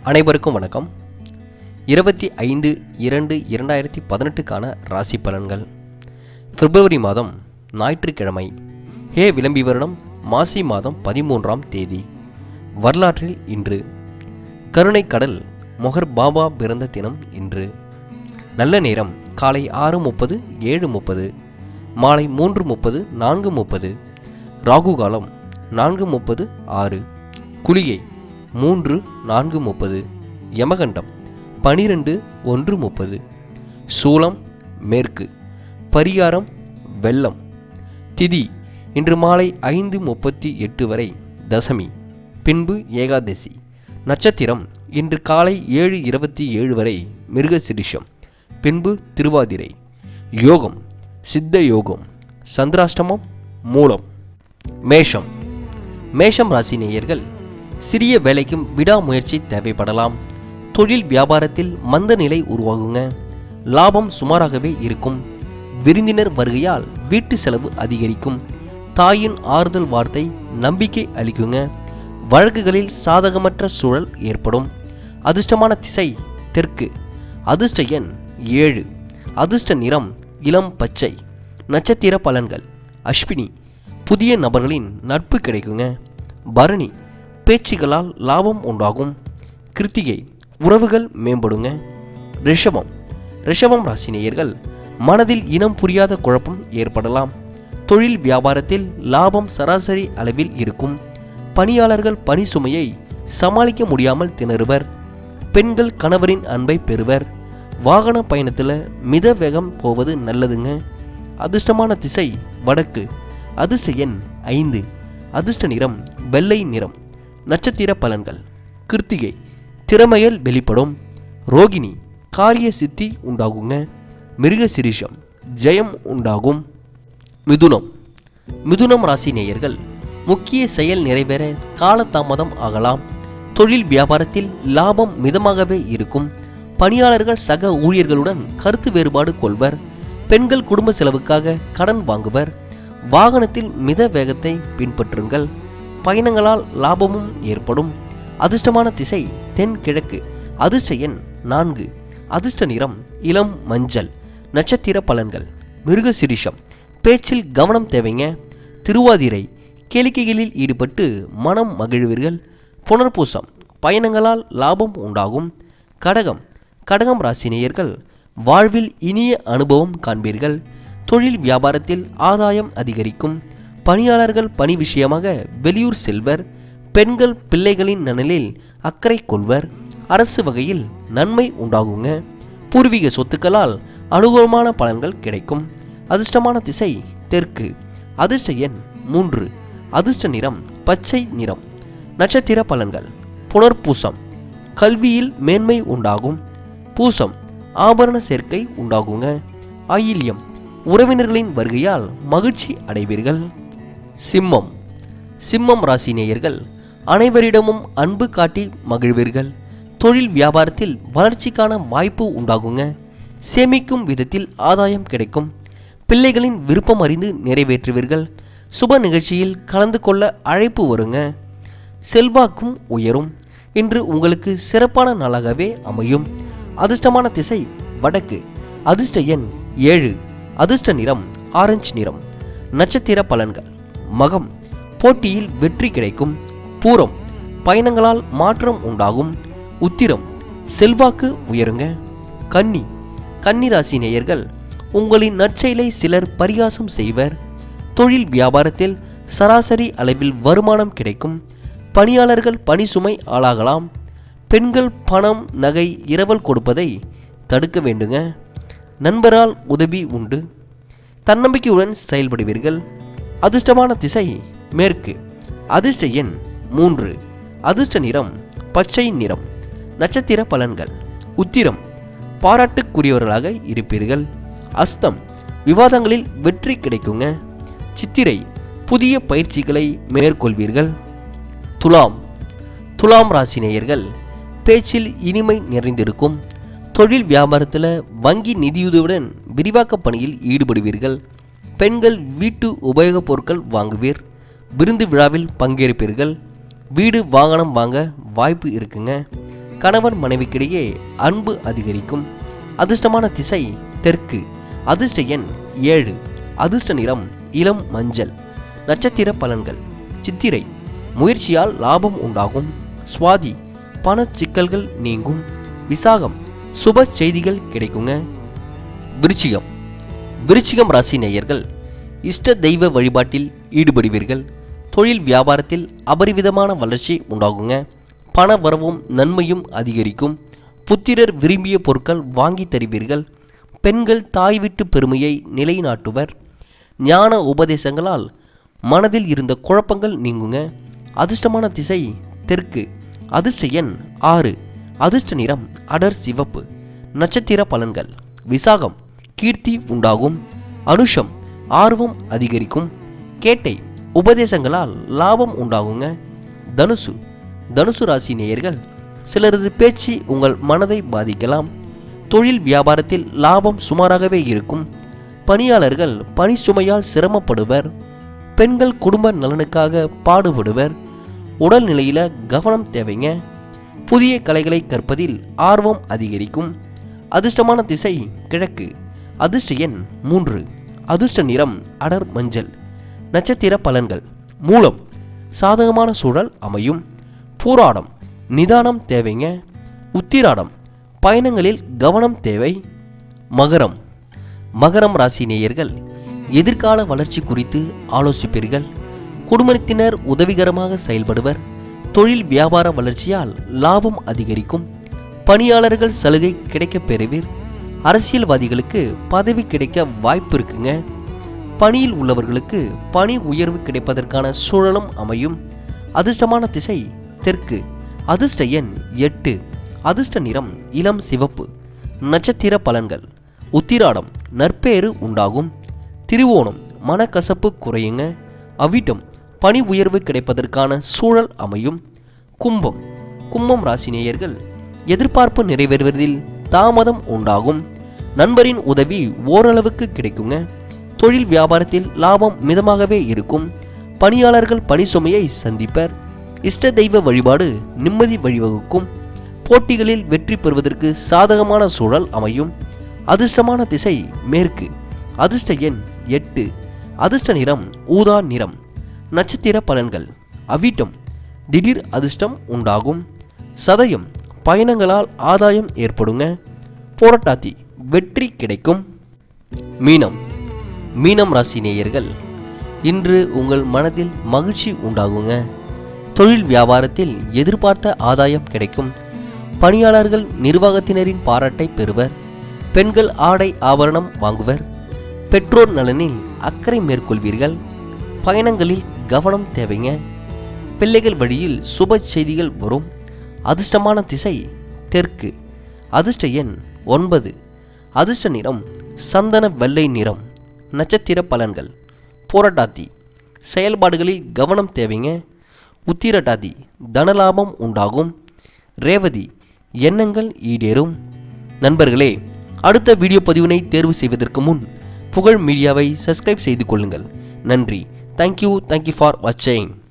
அனைவருக்கும் வணக்கம் இருபத்தி ஐந்து இரண்டு இரண்டாயிரத்தி பதினெட்டுக்கான ராசி பலன்கள் பிப்ரவரி மாதம் ஞாயிற்றுக்கிழமை ஹே விளம்பி வருடம் மாசி மாதம் பதிமூன்றாம் தேதி வரலாற்றில் இன்று கருணை கடல் மொஹர் பாபா பிறந்த தினம் இன்று நல்ல நேரம் காலை ஆறு முப்பது ஏழு முப்பது மாலை மூன்று முப்பது நான்கு முப்பது ராகு காலம் நான்கு முப்பது ஆறு குளிகை மூன்று நான்கு முப்பது யமகண்டம் பனிரெண்டு ஒன்று முப்பது சூலம் மேற்கு பரிகாரம் வெள்ளம் திதி இன்று மாலை ஐந்து முப்பத்தி எட்டு வரை தசமி பின்பு ஏகாதசி நட்சத்திரம் இன்று காலை ஏழு இருபத்தி ஏழு வரை மிருகசிரிஷம் பின்பு திருவாதிரை யோகம் சித்த யோகம் சந்திராஷ்டமம் மூலம் மேஷம் மேஷம் ராசி நேயர்கள் சிறிய வேலைக்கும் விடாமுயற்சி தேவைப்படலாம் தொழில் வியாபாரத்தில் மந்த நிலை உருவாகுங்க லாபம் சுமாராகவே இருக்கும் விருந்தினர் வருகையால் வீட்டு செலவு அதிகரிக்கும் தாயின் ஆறுதல் வார்த்தை நம்பிக்கை அளிக்குங்க வழக்குகளில் சாதகமற்ற சூழல் ஏற்படும் அதிர்ஷ்டமான திசை தெற்கு அதிர்ஷ்ட எண் ஏழு அதிர்ஷ்ட நிறம் இளம் பச்சை நட்சத்திர பலன்கள் அஸ்வினி புதிய நபர்களின் நட்பு கிடைக்குங்க பரணி பேச்சுகளால் லாபம் உண்டாகும் கிருத்திகை உறவுகள் மேம்படுங்க ரிஷபம் ரிஷபம் ராசி நேயர்கள் மனதில் இனம் புரியாத குழப்பம் ஏற்படலாம் தொழில் வியாபாரத்தில் லாபம் சராசரி அளவில் இருக்கும் பணியாளர்கள் பணி சுமையை சமாளிக்க முடியாமல் திணறுவர் பெண்கள் கணவரின் அன்பை பெறுவர் வாகன பயணத்தில் மித வேகம் போவது நல்லதுங்க அதிர்ஷ்டமான திசை வடக்கு அதிர்ஷ்ட எண் ஐந்து அதிர்ஷ்ட நிறம் வெள்ளை நிறம் நட்சத்திர பலன்கள் கிருத்திகை திறமையில் வெளிப்படும் ரோகிணி காரிய சித்தி உண்டாகுங்க மிருக சிரிஷம் ஜெயம் உண்டாகும் மிதுனம் மிதுனம் ராசி நேயர்கள் முக்கிய செயல் நிறைவேற காலதாமதம் ஆகலாம் தொழில் வியாபாரத்தில் லாபம் மிதமாகவே இருக்கும் பணியாளர்கள் சக ஊழியர்களுடன் கருத்து வேறுபாடு கொள்வர் பெண்கள் குடும்ப செலவுக்காக கடன் வாங்குவர் வாகனத்தில் மித வேகத்தை பின்பற்றுங்கள் பயணங்களால் லாபமும் ஏற்படும் அதிர்ஷ்டமான திசை தென்கிழக்கு அதிர்ஷ்ட எண் நான்கு அதிர்ஷ்ட நிறம் இளம் மஞ்சள் நட்சத்திர பலன்கள் மிருகசிரிஷம் பேச்சில் கவனம் தேவைங்க திருவாதிரை கேளிக்கைகளில் ஈடுபட்டு மனம் மகிழ்வீர்கள் புனர்பூசம் பயணங்களால் லாபம் உண்டாகும் கடகம் கடகம் ராசி நேயர்கள் வாழ்வில் இனிய அனுபவம் காண்பீர்கள் தொழில் வியாபாரத்தில் ஆதாயம் அதிகரிக்கும் பணியாளர்கள் பணி விஷயமாக வெளியூர் செல்வர் பெண்கள் பிள்ளைகளின் நலனில் அக்கறை கொள்வர் அரசு வகையில் நன்மை உண்டாகுங்க பூர்வீக சொத்துக்களால் அனுகூலமான பலன்கள் கிடைக்கும் அதிர்ஷ்டமான திசை தெற்கு அதிர்ஷ்ட எண் மூன்று அதிர்ஷ்ட நிறம் பச்சை நிறம் நட்சத்திர பலன்கள் புனர்பூசம் கல்வியில் மேன்மை உண்டாகும் பூசம் ஆபரண சேர்க்கை உண்டாகுங்க ஆயில்யம் உறவினர்களின் வருகையால் மகிழ்ச்சி அடைவீர்கள் சிம்மம் சிம்மம் ராசி நேயர்கள் அனைவரிடமும் அன்பு காட்டி மகிழ்வீர்கள் தொழில் வியாபாரத்தில் வளர்ச்சிக்கான வாய்ப்பு உண்டாகுங்க சேமிக்கும் விதத்தில் ஆதாயம் கிடைக்கும் பிள்ளைகளின் விருப்பம் அறிந்து நிறைவேற்றுவீர்கள் சுப நிகழ்ச்சியில் கலந்து கொள்ள அழைப்பு வருங்க செல்வாக்கும் உயரும் இன்று உங்களுக்கு சிறப்பான நாளாகவே அமையும் அதிர்ஷ்டமான திசை வடக்கு அதிர்ஷ்ட எண் ஏழு அதிர்ஷ்ட நிறம் ஆரஞ்சு நிறம் நட்சத்திர பலன்கள் மகம் போட்டியில் வெற்றி கிடைக்கும் பூரம் பயணங்களால் மாற்றம் உண்டாகும் உத்திரம் செல்வாக்கு உயருங்க கன்னி கன்னிராசி நேயர்கள் உங்களின் நற்செயலை சிலர் பரிகாசம் செய்வர் தொழில் வியாபாரத்தில் சராசரி அளவில் வருமானம் கிடைக்கும் பணியாளர்கள் பணி சுமை ஆளாகலாம் பெண்கள் பணம் நகை இரவல் கொடுப்பதை தடுக்க வேண்டுங்க நண்பரால் உதவி உண்டு தன்னம்பிக்கையுடன் செயல்படுவீர்கள் அதிர்ஷ்டமான திசை மேற்கு அதிர்ஷ்ட எண் மூன்று அதிர்ஷ்ட நிறம் பச்சை நிறம் நட்சத்திர பலன்கள் உத்திரம் பாராட்டுக்குரியவர்களாக இருப்பீர்கள் அஸ்தம் விவாதங்களில் வெற்றி கிடைக்குங்க சித்திரை புதிய பயிற்சிகளை மேற்கொள்வீர்கள் துலாம் துலாம் ராசி நேயர்கள் பேச்சில் இனிமை நிறைந்திருக்கும் தொழில் வியாபாரத்தில் வங்கி நிதியுதவியுடன் விரிவாக்க பணியில் ஈடுபடுவீர்கள் பெண்கள் வீட்டு உபயோகப் பொருட்கள் வாங்குவீர் விருந்து விழாவில் பங்கேற்பீர்கள் வீடு வாகனம் வாங்க வாய்ப்பு இருக்குங்க கணவன் மனைவிக்கிடையே அன்பு அதிகரிக்கும் அதிர்ஷ்டமான திசை தெற்கு அதிர்ஷ்ட எண் ஏழு அதிர்ஷ்ட நிறம் இளம் மஞ்சள் நட்சத்திர பலன்கள் சித்திரை முயற்சியால் லாபம் உண்டாகும் சுவாதி பண சிக்கல்கள் நீங்கும் விசாகம் சுப செய்திகள் கிடைக்குங்க விருச்சிகம் விருச்சிகம் ராசி நேயர்கள் இஷ்ட தெய்வ வழிபாட்டில் ஈடுபடுவீர்கள் தொழில் வியாபாரத்தில் அபரிவிதமான வளர்ச்சி உண்டாகுங்க பண வரவும் நன்மையும் அதிகரிக்கும் புத்திரர் விரும்பிய பொருட்கள் வாங்கி தருவீர்கள் பெண்கள் தாய் வீட்டு பெருமையை நிலைநாட்டுவர் ஞான உபதேசங்களால் மனதில் இருந்த குழப்பங்கள் நீங்குங்க அதிர்ஷ்டமான திசை தெற்கு அதிர்ஷ்ட எண் ஆறு அதிர்ஷ்ட நிறம் அடர் சிவப்பு நட்சத்திர பலன்கள் விசாகம் கீர்த்தி உண்டாகும் அனுஷம் ஆர்வம் அதிகரிக்கும் கேட்டை உபதேசங்களால் லாபம் உண்டாகுங்க தனுசு தனுசு ராசி நேயர்கள் சிலரது பேச்சு உங்கள் மனதை பாதிக்கலாம் தொழில் வியாபாரத்தில் லாபம் சுமாராகவே இருக்கும் பணியாளர்கள் பணி சுமையால் சிரமப்படுவர் பெண்கள் குடும்ப நலனுக்காக பாடுபடுவர் உடல்நிலையில கவனம் தேவைங்க புதிய கலைகளை கற்பதில் ஆர்வம் அதிகரிக்கும் அதிர்ஷ்டமான திசை கிழக்கு அதிர்ஷ்ட எண் மூன்று அதிர்ஷ்ட நிறம் அடர் மஞ்சள் நட்சத்திர பலன்கள் மூலம் சாதகமான சூழல் அமையும் பூராடம் நிதானம் தேவைங்க உத்திராடம் பயணங்களில் கவனம் தேவை மகரம் மகரம் ராசி நேயர்கள் எதிர்கால வளர்ச்சி குறித்து ஆலோசிப்பீர்கள் குடும்பத்தினர் உதவிகரமாக செயல்படுவர் தொழில் வியாபார வளர்ச்சியால் லாபம் அதிகரிக்கும் பணியாளர்கள் சலுகை கிடைக்கப் பெறுவீர் அரசியல்வாதிகளுக்கு பதவி கிடைக்க வாய்ப்பு இருக்குங்க பணியில் உள்ளவர்களுக்கு பணி உயர்வு கிடைப்பதற்கான சூழலும் அமையும் அதிர்ஷ்டமான திசை தெற்கு அதிர்ஷ்ட எண் எட்டு அதிர்ஷ்ட நிறம் இளம் சிவப்பு நட்சத்திர பலன்கள் உத்திராடம் நற்பேறு உண்டாகும் திருவோணம் மனக்கசப்பு குறையுங்க அவிட்டம் பணி உயர்வு கிடைப்பதற்கான சூழல் அமையும் கும்பம் கும்பம் ராசி நேயர்கள் எதிர்பார்ப்பு நிறைவேறுவதில் தாமதம் உண்டாகும் நண்பரின் உதவி ஓரளவுக்கு கிடைக்குங்க தொழில் வியாபாரத்தில் லாபம் மிதமாகவே இருக்கும் பணியாளர்கள் பணி சுமையை சந்திப்பர் இஷ்ட தெய்வ வழிபாடு நிம்மதி வழிவகுக்கும் போட்டிகளில் வெற்றி பெறுவதற்கு சாதகமான சூழல் அமையும் அதிர்ஷ்டமான திசை மேற்கு அதிர்ஷ்ட எண் எட்டு அதிர்ஷ்ட நிறம் ஊதா நிறம் நட்சத்திர பலன்கள் அவிட்டம் திடீர் அதிர்ஷ்டம் உண்டாகும் சதயம் பயணங்களால் ஆதாயம் ஏற்படுங்க போராட்டாத்தி வெற்றி கிடைக்கும் மீனம் மீனம் ராசி நேயர்கள் இன்று உங்கள் மனதில் மகிழ்ச்சி உண்டாகுங்க தொழில் வியாபாரத்தில் எதிர்பார்த்த ஆதாயம் கிடைக்கும் பணியாளர்கள் நிர்வாகத்தினரின் பாராட்டை பெறுவர் பெண்கள் ஆடை ஆபரணம் வாங்குவர் பெற்றோர் நலனில் அக்கறை மேற்கொள்வீர்கள் பயணங்களில் கவனம் தேவைங்க பிள்ளைகள் வழியில் சுப செய்திகள் வரும் அதிர்ஷ்டமான திசை தெற்கு அதிர்ஷ்ட எண் ஒன்பது அதிர்ஷ்ட நிறம் சந்தன வெள்ளை நிறம் நட்சத்திர பலன்கள் போராட்டாத்தி செயல்பாடுகளில் கவனம் தேவைங்க உத்திரட்டாதி தனலாபம் உண்டாகும் ரேவதி எண்ணங்கள் ஈடேறும் நண்பர்களே அடுத்த வீடியோ பதிவினை தேர்வு செய்வதற்கு முன் புகழ் மீடியாவை சப்ஸ்கிரைப் செய்து கொள்ளுங்கள் நன்றி தேங்க்யூ தேங்க்யூ ஃபார் வாட்சிங்